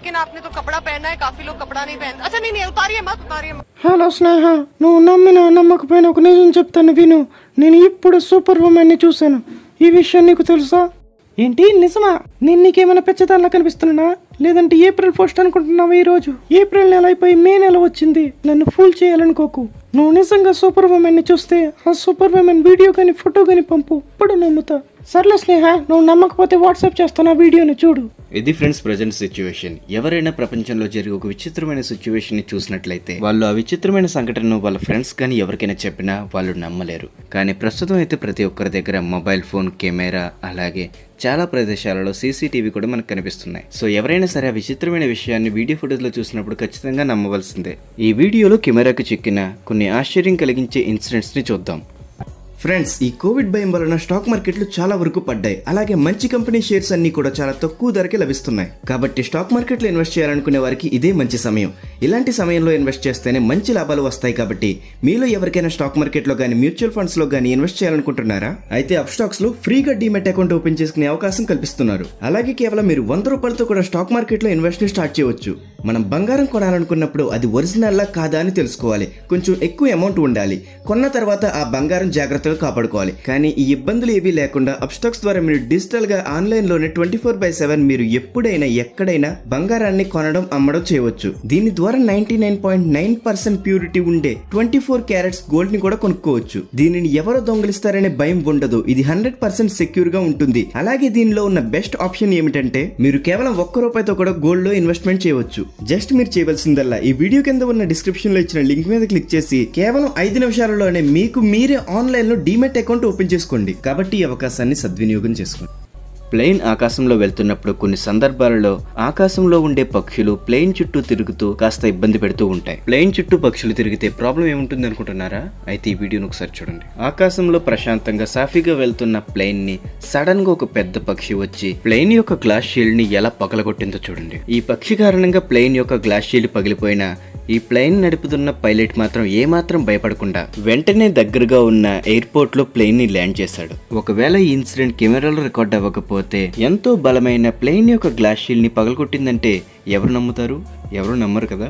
लेकिन आपने तो कपड़ा पहना है काफी लोग कपड़ा नहीं पहनते अच्छा नहीं नहीं उतारिए मत उतारिए मत హలో స్నేహ నువ్వు నమ్మినా నమ్మకపోయినా ఒక నిజం చెప్తాను విను నేను ఇప్పుడు సూపర్ ఉమెన్ని చూశాను ఈ విషయం నీకు తెలుసా ఏంటి నిజమా నేను నీకేమైనా పెచ్చదానిలా కనిపిస్తున్నా లేదంటే ఏప్రిల్ ఫస్ట్ అనుకుంటున్నావా ఈ రోజు ఏప్రిల్ నెల అయిపోయి మే నెల వచ్చింది నన్ను ఫూల్ చేయాలనుకోకు నువ్వు నిజంగా సూపర్ ఉమెన్ ని చూస్తే ఆ సూపర్ ఉమెన్ వీడియో కానీ ఫోటో కానీ పంపు ఇప్పుడు నమ్ముతా సర్లే స్నేహ నువ్వు నమ్మకపోతే వాట్సాప్ చేస్తాను ఆ వీడియోని చూడు ఇది ఫ్రెండ్స్ ప్రజెంట్ సిచ్యువేషన్ ఎవరైనా ప్రపంచంలో జరిగే ఒక విచిత్రమైన సిచ్యువేషన్ ని చూసినట్లయితే వాళ్ళు ఆ విచిత్రమైన సంఘటనను వాళ్ళ ఫ్రెండ్స్ కానీ ఎవరికైనా చెప్పినా వాళ్ళు నమ్మలేరు కానీ ప్రస్తుతం అయితే ప్రతి ఒక్కరి దగ్గర మొబైల్ ఫోన్ కెమెరా అలాగే చాలా ప్రదేశాలలో సీసీటీవీ కూడా మనకు కనిపిస్తున్నాయి సో ఎవరైనా సరే ఆ విచిత్రమైన విషయాన్ని వీడియో ఫుటేజ్లో చూసినప్పుడు ఖచ్చితంగా నమ్మవలసిందే ఈ వీడియోలో కెమెరాకు చిక్కిన కొన్ని ఆశ్చర్యం కలిగించే ఇన్సిడెంట్స్ ని చూద్దాం ఫ్రెండ్స్ ఈ కోవిడ్ భయం వలన స్టాక్ మార్కెట్లు చాలా వరకు పడ్డాయి అలాగే మంచి కంపెనీ షేర్స్ అన్ని కూడా చాలా తక్కువ ధరకే లభిస్తున్నాయి కాబట్టి స్టాక్ మార్కెట్లో ఇన్వెస్ట్ చేయాలనుకునే వారికి ఇదే మంచి సమయం ఇలాంటి సమయంలో ఇన్వెస్ట్ చేస్తేనే మంచి లాభాలు వస్తాయి కాబట్టి మీలో ఎవరికైనా స్టాక్ మార్కెట్లో కానీ మ్యూచువల్ ఫండ్స్ లో కానీ ఇన్వెస్ట్ చేయాలనుకుంటున్నారా అయితే అప్ స్టాక్స్ లో ఫ్రీగా డీమెట్ అకౌంట్ ఓపెన్ చేసుకునే అవకాశం కల్పిస్తున్నారు అలాగే కేవలం మీరు వంద రూపాయలతో కూడా స్టాక్ మార్కెట్లో ఇన్వెస్ట్ స్టార్ట్ చేయవచ్చు మనం బంగారం కొనాలనుకున్నప్పుడు అది ఒరిజినల్లా కాదా అని తెలుసుకోవాలి కొంచెం ఎక్కువ అమౌంట్ ఉండాలి కొన్న తర్వాత ఆ బంగారం జాగ్రత్తగా కాపాడుకోవాలి కానీ ఈ ఇబ్బందులు ఏవీ లేకుండా అప్స్టాక్స్ ద్వారా మీరు డిజిటల్ గా ఆన్లైన్ లోనే ట్వంటీ ఫోర్ బై సెవెన్ మీరు ఎప్పుడైనా ఎక్కడైనా బంగారాన్ని కొనడం అమ్మడం చేయవచ్చు దీని ద్వారా ninety nine point nine percent purity ఉండే ట్వంటీ ఫోర్ క్యారెట్స్ గోల్డ్ ని కూడా కొనుక్కోవచ్చు దీనిని ఎవరో దొంగిలిస్తారనే భయం ఉండదు ఇది హండ్రెడ్ పర్సెంట్ సెక్యూర్ గా ఉంటుంది అలాగే దీనిలో ఉన్న బెస్ట్ ఆప్షన్ ఏమిటంటే మీరు కేవలం ఒక్క రూపాయితో కూడా గోల్డ్ లో ఇన్వెస్ట్మెంట్ చేయవచ్చు జస్ట్ మీరు చేయవలసిందల్లా ఈ వీడియో కింద ఉన్న డిస్క్రిప్షన్ లో ఇచ్చిన లింక్ మీద క్లిక్ చేసి కేవలం ఐదు నిమిషాలలోనే మీకు మీరే ఆన్లైన్ లో డీమెట్ అకౌంట్ ఓపెన్ చేసుకోండి కాబట్టి ఈ అవకాశాన్ని సద్వినియోగం చేసుకోండి ప్లేన్ ఆకాశంలో వెళ్తున్నప్పుడు కొన్ని సందర్భాలలో ఆకాశంలో ఉండే పక్షులు ప్లేన్ చుట్టూ తిరుగుతూ కాస్త ఇబ్బంది పెడుతూ ఉంటాయి ప్లేన్ చుట్టూ పక్షులు తిరిగితే ప్రాబ్లం ఏముంటుంది అనుకుంటున్నారా అయితే ఈ వీడియోను ఒకసారి చూడండి ఆకాశంలో ప్రశాంతంగా సాఫీగా వెళ్తున్న ప్లేన్ ని సడన్ గా ఒక పెద్ద పక్షి వచ్చి ప్లేన్ యొక్క గ్లాస్ షీల్డ్ ని ఎలా పగలగొట్టిందో చూడండి ఈ పక్షి కారణంగా ప్లేన్ యొక్క గ్లాస్ షీల్డ్ పగిలిపోయినా ఈ ప్లేన్ నడుపుతున్న పైలట్ మాత్రం ఏమాత్రం భయపడకుండా వెంటనే దగ్గరగా ఉన్న ఎయిర్పోర్ట్ లో ప్లేన్ ని ల్యాండ్ చేశాడు ఒకవేళ ఈ ఇన్సిడెంట్ కెమెరాలో రికార్డ్ అవ్వకపోతే ఎంతో బలమైన ప్లేన్ యొక్క గ్లాస్ షీల్డ్ ని పగలగొట్టిందంటే ఎవరు నమ్ముతారు ఎవరు నమ్మరు కదా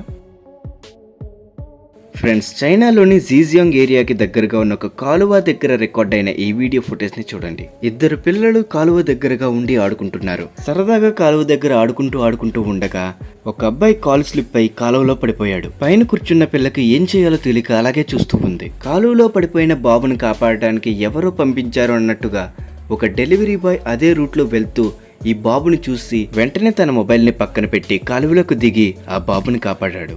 ఫ్రెండ్స్ చైనాలోని జీజియాంగ్ ఏరియాకి దగ్గరగా ఉన్న ఒక కాలువ దగ్గర రికార్డ్ అయిన ఈ వీడియో ఫుటేజ్ ని చూడండి ఇద్దరు పిల్లలు కాలువ దగ్గరగా ఉండి ఆడుకుంటున్నారు సరదాగా కాలువ దగ్గర ఆడుకుంటూ ఆడుకుంటూ ఉండగా ఒక అబ్బాయి కాలు స్లిప్ అయి కాలువలో పడిపోయాడు పైన కూర్చున్న పిల్లకి ఏం చేయాలో తెలియక అలాగే చూస్తూ ఉంది కాలువలో పడిపోయిన బాబును కాపాడడానికి ఎవరో పంపించారు అన్నట్టుగా ఒక డెలివరీ బాయ్ అదే రూట్లో వెళ్తూ ఈ బాబుని చూసి వెంటనే తన మొబైల్ని పక్కన పెట్టి కాలువలోకి దిగి ఆ బాబుని కాపాడాడు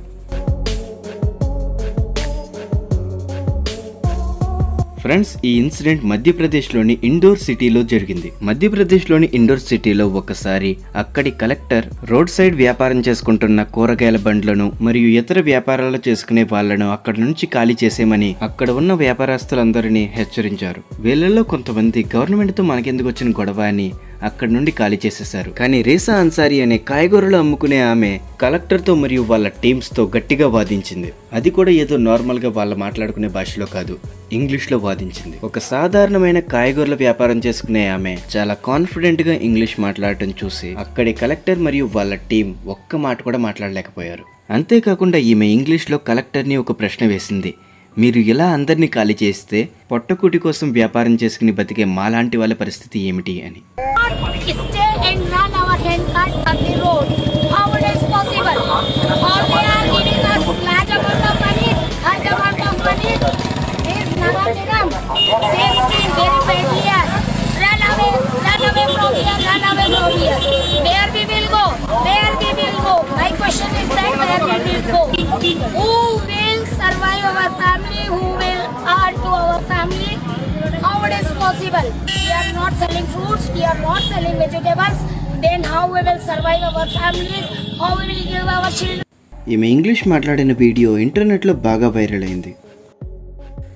ఫ్రెండ్స్ ఈ ఇన్సిడెంట్ మధ్యప్రదేశ్లోని ఇండోర్ సిటీలో జరిగింది మధ్యప్రదేశ్లోని ఇండోర్ సిటీలో ఒకసారి అక్కడి కలెక్టర్ రోడ్ సైడ్ వ్యాపారం చేసుకుంటున్న కూరగాయల బండ్లను మరియు ఇతర వ్యాపారాలు చేసుకునే వాళ్లను అక్కడ నుంచి ఖాళీ చేసేమని అక్కడ ఉన్న వ్యాపారస్తులందరినీ హెచ్చరించారు వీళ్ళలో కొంతమంది గవర్నమెంట్ తో మనకెందుకు వచ్చిన గొడవ అని అక్కడి నుండి ఖాళీ చేసేశారు కానీ రేసా అన్సారీ అనే కాయగూరలు అమ్ముకునే ఆమె కలెక్టర్ తో మరియు వాళ్ళ టీమ్స్ తో గట్టిగా వాదించింది అది కూడా ఏదో నార్మల్ గా వాళ్ళ మాట్లాడుకునే భాషలో కాదు ఇంగ్లీష్ లో వాదించింది ఒక సాధారణమైన కాయగూరల వ్యాపారం చేసుకునే ఆమె చాలా కాన్ఫిడెంట్ గా ఇంగ్లీష్ మాట్లాడటం చూసి అక్కడి కలెక్టర్ మరియు వాళ్ళ టీం ఒక్క మాట కూడా మాట్లాడలేకపోయారు అంతేకాకుండా ఈమె ఇంగ్లీష్ లో కలెక్టర్ ని ఒక ప్రశ్న వేసింది మీరు ఇలా అందరినీ ఖాళీ చేస్తే పొట్టకూటి కోసం వ్యాపారం చేసుకుని బతికే మాలాంటి వాళ్ళ పరిస్థితి ఏమిటి అని stay and run our hand cart on the road. How it is possible? All they are giving us large amount of money, large amount of money. Is Nagar Nigam. Same thing, very badly yes. Run away, run away from here, run away from here. Where we will go? Where we will go? My question is that where we will go? Who will survive our family? Who will add to our family? How it is possible? We are not selling fruits, we are not selling vegetables. Then how we will survive our families? How we will give our children? ఈమె English మాట్లాడిన video ఇంటర్నెట్లో బాగా viral అయింది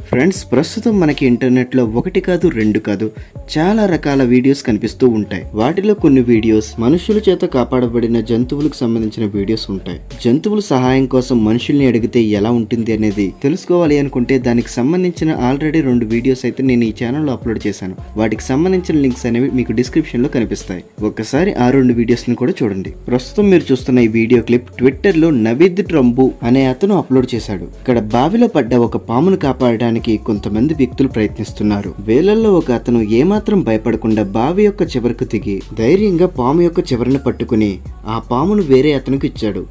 friends ప్రస్తుతం మనకి ఇంటర్నెట్లో ఒకటి కాదు రెండు కాదు చాలా రకాల వీడియోస్ కనిపిస్తూ ఉంటాయి వాటిలో కొన్ని వీడియోస్ మనుషుల చేత కాపాడబడిన జంతువులకు సంబంధించిన వీడియోస్ ఉంటాయి జంతువుల సహాయం కోసం మనుషుల్ని అడిగితే ఎలా ఉంటుంది అనేది తెలుసుకోవాలి అనుకుంటే దానికి సంబంధించిన ఆల్రెడీ రెండు వీడియోస్ అయితే నేను ఈ ఛానల్లో అప్లోడ్ చేశాను వాటికి సంబంధించిన లింక్స్ అనేవి మీకు డిస్క్రిప్షన్ లో కనిపిస్తాయి ఒక్కసారి ఆ రెండు వీడియోస్ ని కూడా చూడండి ప్రస్తుతం మీరు చూస్తున్న ఈ వీడియో క్లిప్ ట్విట్టర్ లో నవీద్ ట్రంబు అనే అతను అప్లోడ్ చేశాడు ఇక్కడ బావిలో పడ్డ ఒక పామును కాపాడడానికి కొంతమంది వ్యక్తులు ప్రయత్నిస్తున్నారు వేలల్లో ఒక అతను ఏమాత్రం భయపడకుండా బావి యొక్క చివరకు దిగి ధైర్యంగా పాము యొక్క చివరను పట్టుకుని ఆ పామును వేరే అతనికి ఇచ్చాడు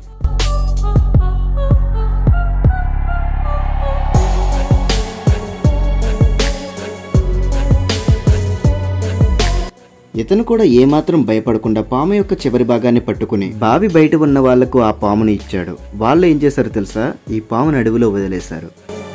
ఇతను కూడా ఏమాత్రం భయపడకుండా పాము యొక్క చివరి భాగాన్ని పట్టుకుని బావి బయట ఉన్న వాళ్లకు ఆ పాముని ఇచ్చాడు వాళ్ళు ఏం చేశారో తెలుసా ఈ పామును అడవిలో వదిలేశారు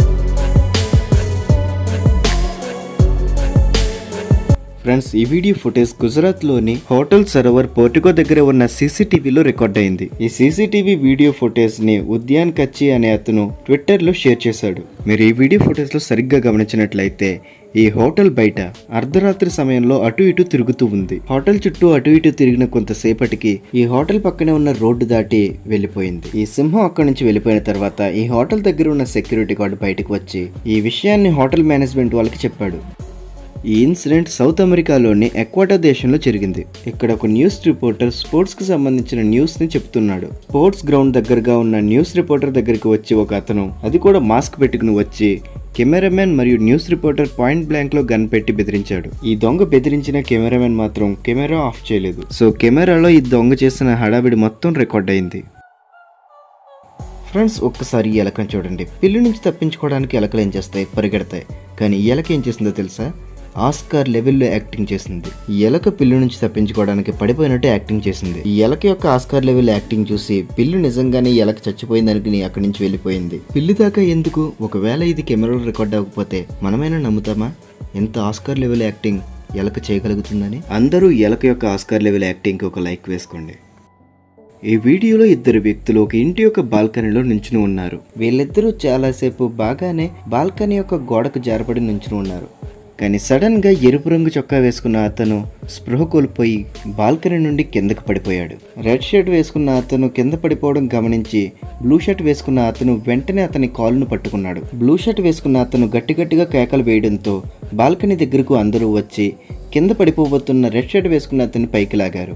ఫ్రెండ్స్ ఈ వీడియో ఫుటేజ్ గుజరాత్ లోని హోటల్ సరోవర్ పోర్టుగో దగ్గర ఉన్న సీసీటీవీలో రికార్డ్ అయింది ఈ సీసీటీవీ వీడియో ఫుటేజ్ ని ఉద్యాన్ కచ్చి అనే అతను ట్విట్టర్ లో షేర్ చేశాడు మీరు ఈ వీడియో ఫుటేజ్ లో సరిగ్గా గమనించినట్లయితే ఈ హోటల్ బయట అర్ధరాత్రి సమయంలో అటు ఇటు తిరుగుతూ ఉంది హోటల్ చుట్టూ అటు ఇటు తిరిగిన కొంతసేపటికి ఈ హోటల్ పక్కనే ఉన్న రోడ్డు దాటి వెళ్ళిపోయింది ఈ సింహం అక్కడి నుంచి వెళ్ళిపోయిన తర్వాత ఈ హోటల్ దగ్గర ఉన్న సెక్యూరిటీ గార్డ్ బయటకు వచ్చి ఈ విషయాన్ని హోటల్ మేనేజ్మెంట్ వాళ్ళకి చెప్పాడు ఈ ఇన్సిడెంట్ సౌత్ అమెరికాలోని ఎక్వాటా దేశంలో జరిగింది ఇక్కడ ఒక న్యూస్ రిపోర్టర్ స్పోర్ట్స్ కి సంబంధించిన న్యూస్ ని చెప్తున్నాడు స్పోర్ట్స్ గ్రౌండ్ దగ్గరగా ఉన్న న్యూస్ రిపోర్టర్ దగ్గరికి వచ్చి ఒక అతను అది కూడా మాస్క్ పెట్టుకుని వచ్చి కెమెరామెన్ మరియు న్యూస్ రిపోర్టర్ పాయింట్ బ్లాంక్ లో గన్ పెట్టి బెదిరించాడు ఈ దొంగ బెదిరించిన కెమెరామెన్ మాత్రం కెమెరా ఆఫ్ చేయలేదు సో కెమెరాలో ఈ దొంగ చేసిన హడావిడి మొత్తం రికార్డ్ అయింది ఫ్రెండ్స్ ఒక్కసారి ఈ ఎలకను చూడండి పిల్లి నుంచి తప్పించుకోవడానికి ఎలకలు ఏం చేస్తాయి పరిగెడతాయి కానీ ఈ ఎలక ఏం చేసిందో తెలుసా ఆస్కార్ లెవెల్లో యాక్టింగ్ చేసింది ఈ ఎలక పిల్లి నుంచి తప్పించుకోవడానికి పడిపోయినట్టు యాక్టింగ్ చేసింది ఈ ఎలక యొక్క ఆస్కార్ లెవెల్ యాక్టింగ్ చూసి పిల్లి నిజంగానే ఈ ఎలక చచ్చిపోయింది అనుకుని అక్కడి నుంచి వెళ్ళిపోయింది పిల్లి దాకా ఎందుకు ఒకవేళ ఇది కెమెరాలో రికార్డ్ అవ్వకపోతే మనమైనా నమ్ముతామా ఎంత ఆస్కార్ లెవెల్ యాక్టింగ్ ఎలక చేయగలుగుతుందని అందరూ ఎలక యొక్క ఆస్కార్ లెవెల్ యాక్టింగ్కి ఒక లైక్ వేసుకోండి ఈ వీడియోలో ఇద్దరు వ్యక్తులు ఒక ఇంటి యొక్క బాల్కనీలో నుంచుని ఉన్నారు వీళ్ళిద్దరూ చాలాసేపు బాగానే బాల్కనీ యొక్క గోడకు జారపడి నుంచుని ఉన్నారు కానీ సడన్ గా ఎరుపు రంగు చొక్కా వేసుకున్న అతను స్పృహ కోల్పోయి బాల్కనీ నుండి కిందకు పడిపోయాడు రెడ్ షర్ట్ వేసుకున్న అతను కింద పడిపోవడం గమనించి బ్లూ షర్ట్ వేసుకున్న అతను వెంటనే అతని కాలును పట్టుకున్నాడు బ్లూ షర్ట్ వేసుకున్న అతను గట్టి గట్టిగా కేకలు వేయడంతో బాల్కనీ దగ్గరకు అందరూ వచ్చి కింద పడిపోబోతున్న రెడ్ షర్ట్ వేసుకున్న అతన్ని పైకి లాగారు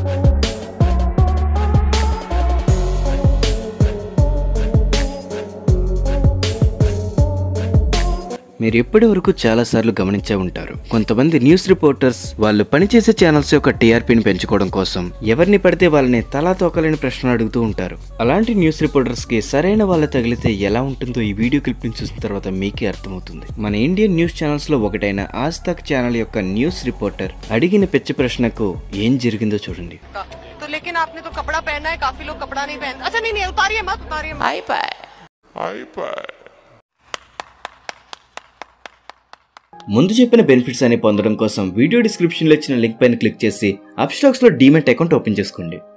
మీరు ఇప్పటి వరకు చాలా సార్లు గమనించే ఉంటారు కొంతమంది న్యూస్ రిపోర్టర్స్ వాళ్ళు పనిచేసే ఛానల్స్ యొక్క టీఆర్పీని పెంచుకోవడం కోసం ఎవరిని పడితే వాళ్ళని తలా తోకలేని ప్రశ్నలు అడుగుతూ ఉంటారు అలాంటి న్యూస్ రిపోర్టర్స్ కి సరైన వాళ్ళ తగిలితే ఎలా ఉంటుందో ఈ వీడియో క్లిప్ ని చూసిన తర్వాత మీకే అర్థమవుతుంది మన ఇండియన్ న్యూస్ ఛానల్స్ లో ఒకటైన ఆజ్ తక్ ఛానల్ యొక్క న్యూస్ రిపోర్టర్ అడిగిన పిచ్చి ప్రశ్నకు ఏం జరిగిందో చూడండి का। तो लेकिन आपने तो कपड़ा पहना है काफी लोग कपड़ा नहीं पहनते अच्छा नहीं नहीं उतारिए मत उतारिए मत ముందు చెప్పిన బెనిఫిట్స్ అని పొందడం కోసం వీడియో డిస్క్రిప్షన్ లో ఇచ్చిన లింక్ పైన క్లిక్ చేసి అప్స్టాక్స్ లో డీమెట్ అకౌంట్ ఓపెన్ చేసుకోండి